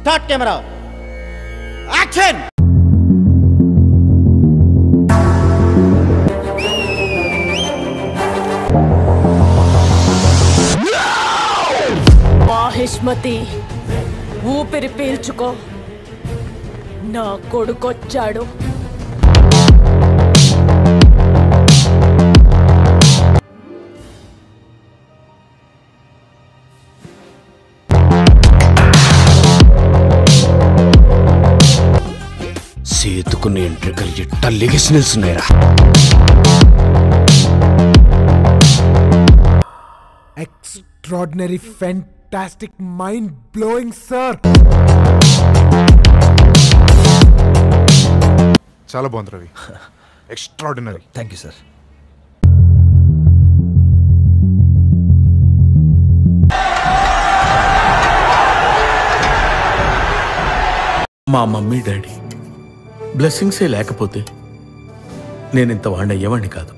Start camera action Mahishmati ఊపిరి పీల్చుకో నా కొడుకొచ్చాడు సేతుకున్న ఎంట్రికలు ఎట్ట లెగిసి నిల్చున్నాయిరా extraordinary, fantastic, mind blowing, sir. చాలా బాగుంది Ravi extraordinary thank you sir మా మమ్మీ డాడీ బ్లెస్సింగ్సే లేకపోతే నేను ఇంత వాడిని అయ్యేవాడిని కాదు